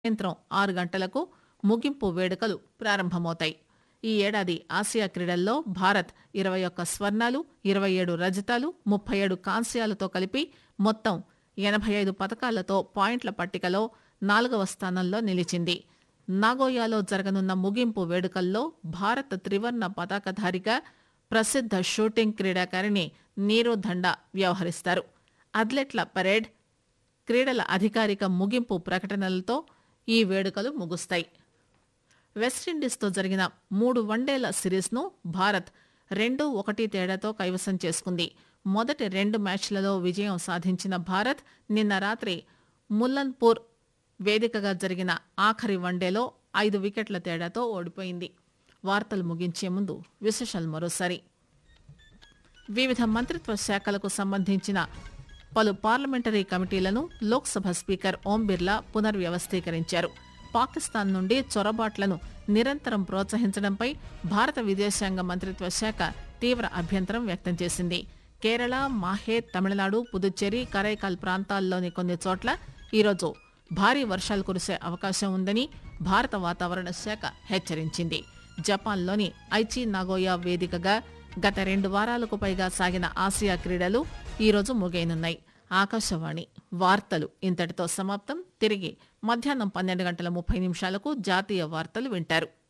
సాయంత్రం ఆరు గంటలకు ముగింపు వేడుకలు ప్రారంభమవుతాయి ఈ ఏడాది ఆసియా క్రీడల్లో భారత్ ఇరవై ఒక్క స్వర్ణాలు ఇరవై ఏడు రజతాలు ముప్పై ఏడు కాంస్యాలతో కలిపి మొత్తం ఎనభై ఐదు పథకాలతో పాయింట్ల పట్టికలో నాలుగవ స్థానంలో నిలిచింది నాగోయాలో జరగనున్న ముగింపు వేడుకల్లో భారత్ త్రివర్ణ పతాకధారిగా ప్రసిద్ధ షూటింగ్ క్రీడాకారిణి నీరు దండా వ్యవహరిస్తారు అథ్లెట్ల పరేడ్ క్రీడల అధికారిక ముగింపు ప్రకటనలతో ఈ వేడుకలు ముగుస్తాయి వెస్టిండీస్తో జరిగిన మూడు వన్డేల సిరీస్ను భారత్ రెండు ఒకటి తేడాతో కైవసం చేసుకుంది మొదటి రెండు మ్యాచ్లలో విజయం సాధించిన భారత్ నిన్న రాత్రి ముల్లన్పూర్ వేదికగా జరిగిన ఆఖరి వన్డేలో ఐదు వికెట్ల తేడాతో ఓడిపోయింది వార్తలు ముగించే ముందు విశేషాలు మరోసారి వివిధ మంత్రిత్వ శాఖలకు సంబంధించిన పలు పార్లమెంటరీ కమిటీలను లోక్సభ స్పీకర్ ఓం బిర్లా పునర్వ్యవస్థీకరించారు పాకిస్తాన్ నుండి చొరబాట్లను నిరంతరం ప్రోత్సహించడంపై భారత విదేశాంగ మంత్రిత్వ శాఖ తీవ్ర అభ్యంతరం వ్యక్తం చేసింది కేరళ మాహే తమిళనాడు పుదుచ్చేరి కరైకాల్ ప్రాంతాల్లోని కొన్ని చోట్ల ఈరోజు భారీ వర్షాలు కురిసే అవకాశం ఉందని భారత వాతావరణ శాఖ హెచ్చరించింది జపాన్లోని ఐచి నాగోయా వేదికగా గత రెండు వారాలకు పైగా సాగిన ఆసియా క్రీడలు ఈరోజు ముగియనున్నాయి ఆకాశవాణి వార్తలు ఇంతటితో సమాప్తం తిరిగి మధ్యాహ్నం పన్నెండు గంటల ముప్పై నిమిషాలకు జాతీయ వార్తలు వింటారు